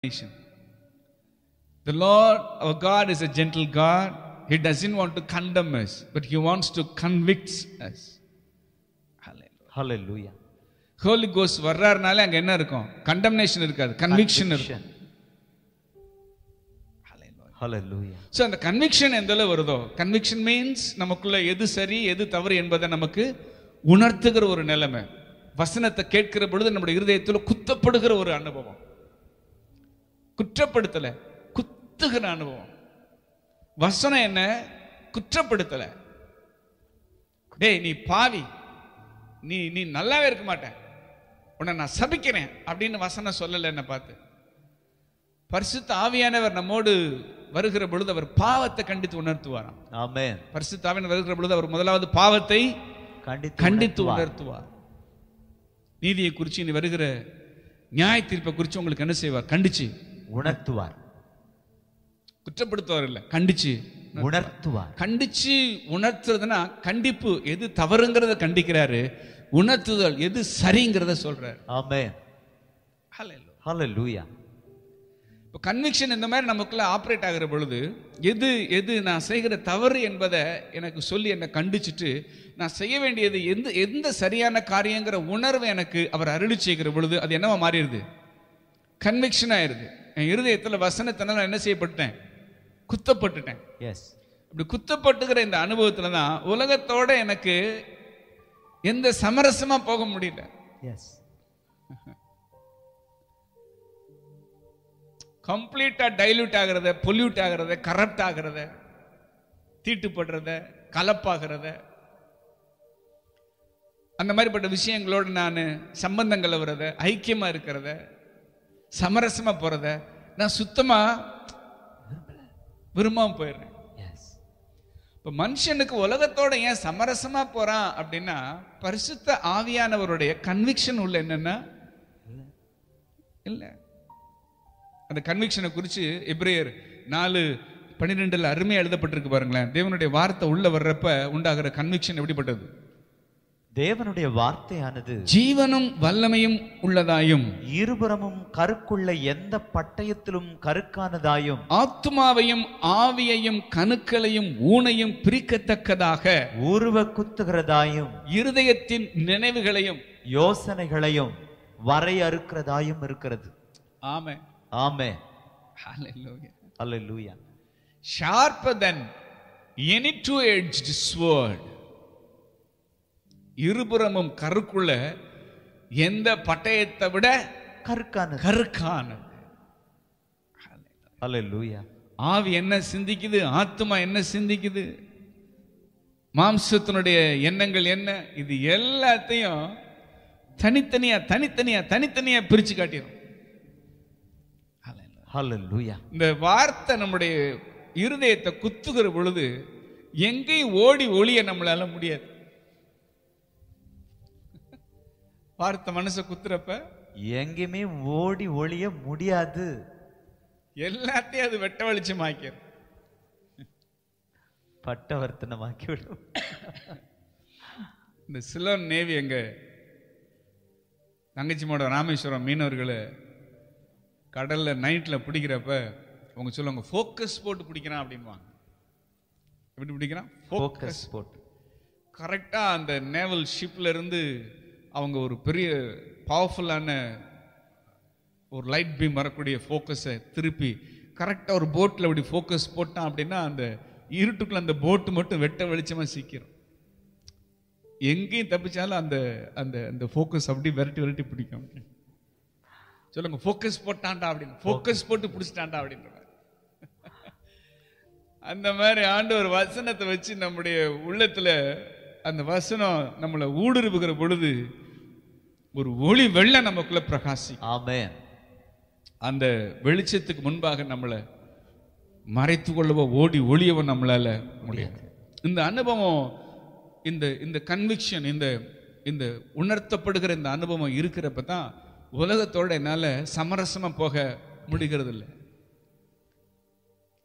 nation. The Lord, our God, is a gentle God. He doesn't want to condemn us, but He wants to convict us. Hallelujah. Hallelujah. Holi கோஸ் வர்றாருனாலே அங்க என்ன இருக்கும் condemnation இருக்காது conviction இருக்கும் Hallelujah. So அந்த conviction எந்த அளவு வருதோ conviction means நமக்குள்ள எது சரி எது தவறு என்பதை நமக்கு உணர்த்துகிற ஒரு நிலைமை வசனத்தை கேட்கிற பொழுது நம்முடைய இருதயத்தில் குத்தப்படுகிற ஒரு அனுபவம் குற்றப்படுத்தல குத்துகிற அனுபவம் வசனம் என்ன குற்றப்படுத்தல டேய் நீ பாவி நீ நீ நல்லாவே இருக்க மாட்டேன் உன்னை நான் சபிக்கிறேன் அப்படின்னு வசனம் சொல்லலை என்ன பார்த்து பரிசுத்த ஆவியானவர் நம்மோடு வருகிற பொழுது அவர் பாவத்தை கண்டித்து உணர்த்துவாராம் Amen. பரிசுத்த ஆவியானவர் வருகிற பொழுது அவர் முதலாவது பாவத்தை கண்டித்து கண்டித்து உணர்த்துவார். உணர்த்துவார் நீதியை குறித்து இனி வருகிற நியாய தீர்ப்பை குறித்து உங்களுக்கு என்ன செய்வார் கண்டிச்சு உணர்த்துவார் குற்றப்படுத்துவார் இல்ல கண்டிச்சு உணர்த்துவார் கண்டிச்சு உணர்த்துறதுன்னா கண்டிப்பு எது தவறுங்கிறத கண்டிக்கிறாரு உணர்த்துதல் எது சரிங்கிறத சொல்றாரு Amen. Hallelujah. Hallelujah. இப்போ கன்விக்ஷன் இந்த மாதிரி நமக்குள்ள ஆப்ரேட் ஆகிற பொழுது எது எது நான் செய்கிற தவறு என்பதை எனக்கு சொல்லி என்னை கண்டிச்சுட்டு நான் செய்ய வேண்டியது எந்த எந்த சரியான காரியங்கிற உணர்வை எனக்கு அவர் அருளி செய்கிற பொழுது அது என்னவா மாறிடுது கன்விக்ஷன் ஆயிருது என் இருதயத்தில் வசனத்தினால நான் என்ன செய்யப்பட்டேன் குத்தப்பட்டுட்டேன் Yes. இப்படி குத்தப்பட்டுகிற இந்த அனுபவத்தில் தான் உலகத்தோட எனக்கு எந்த சமரசமா போக முடியல Yes. கம்ப்ளீட்டா டைல்யூட் ஆகிறத பொல்யூட் ஆகிறத கரப்ட் ஆகிறத தீட்டுப்படுறத கலப்பாகிறத அந்த மாதிரிப்பட்ட விஷயங்களோடு நான் சம்பந்தங்கள் வரத ஐக்கியமா இருக்கிறத சமரசமா போறத நான் சுத்தமா விரும்பாம போயிடுறேன் Yes. இப்போ மனுஷனுக்கு உலகத்தோட ஏன் சமரசமா போறான் அப்படின்னா பரிசுத்த ஆவியானவருடைய கன்விக்ஷன் உள்ள என்னன்னா இல்ல அந்த கன்விக்ஷனை குறித்து எப்ரேயர் நாலு பன்னிரெண்டுல அருமையா எழுதப்பட்டிருக்கு பாருங்களேன் தேவனுடைய வார்த்தை உள்ள வர்றப்ப உண்டாகிற கன்விக்ஷன் எப்படிப்பட்டது தேவனுடைய வார்த்தையானது ஜீவனும் வல்லமையும் உள்ளதாயும் இருபுறமும் கருக்குள்ள எந்த பட்டயத்திலும் கருக்கானதாயும் ஆத்துமாவையும் ஆவியையும் கணுக்களையும் ஊனையும் பிரிக்கத்தக்கதாக உருவ குத்துகிறதாயும் இருதயத்தின் நினைவுகளையும் யோசனைகளையும் வரையறுக்கிறதாயும் இருக்கிறது ஆமே ஆமே Hallelujah. Hallelujah. sharper than any two-edged sword இருபுறமும் கருக்குள்ள எந்த பட்டயத்தை விட கருக்கானது கருக்கானது Hallelujah. ஆவி என்ன சிந்திக்குது ஆத்மா என்ன சிந்திக்குது மாம்சத்தினுடைய எண்ணங்கள் என்ன இது எல்லாத்தையும் தனித்தனியா தனித்தனியா தனித்தனியா பிரிச்சு காட்டிடும் Hallelujah. இந்த வார்த்தை நம்முடைய இருதயத்தை குத்துகிற பொழுது எங்கேயும் ஓடி ஒளிய நம்மளால முடியாது வார்த்தை மனசை குத்துறப்ப எங்கேயுமே ஓடி ஒளிய முடியாது எல்லாத்தையும் அது வெட்ட வெளிச்சமாக்கிடும் பட்டவர்த்தனமாக்கி விடும் இந்த சிலோன் நேவி எங்க தங்கச்சிமோட ராமேஸ்வரம் மீனவர்களை கடல்ல நைட்ல பிடிக்கிறப்ப அவங்க சொல்லுவாங்க ஃபோக்கஸ் போட்டு பிடிக்கிறான் அப்படின்வாங்க எப்படி பிடிக்கிறான் ஃபோக்கஸ் போட்டு கரெக்டாக அந்த நேவல் ஷிப்ல இருந்து அவங்க ஒரு பெரிய பவர்ஃபுல்லான ஒரு லைட் பீம் வரக்கூடிய ஃபோக்கஸை திருப்பி கரெக்டாக ஒரு போட்டில் அப்படி ஃபோக்கஸ் போட்டான் அப்படின்னா அந்த இருட்டுக்குள்ள அந்த போட்டு மட்டும் வெட்ட வெளிச்சமாக சீக்கிரம் எங்கேயும் தப்பிச்சாலும் அந்த அந்த அந்த ஃபோக்கஸ் அப்படி விரட்டி விரட்டி பிடிக்கும் சொல்லுங்க ஃபோக்கஸ் போட்டான்டா அப்படின்னு ஃபோக்கஸ் போட்டு பிடிச்சிட்டான்டா அப்படின்ற மாதிரி. அந்த மாதிரி ஆண்டவர் வசனத்தை வச்சு நம்முடைய உள்ளத்துல அந்த வசனம் நம்மளை ஊடுருவுகிற பொழுது ஒரு ஒளி வெள்ளம் நமக்குள்ள பிரகாசி ஆமென் அந்த வெளிச்சத்துக்கு முன்பாக நம்மளை மறைத்து கொள்ளவோ ஓடி ஒளியவோ நம்மளால முடியாது இந்த அனுபவம் இந்த இந்த கன்விக்ஷன் இந்த இந்த உணர்த்தப்படுகிற இந்த அனுபவம் இருக்கிறப்ப தான் உலகத்தோட என்னால சமரசமா போக முடிகிறது இல்லை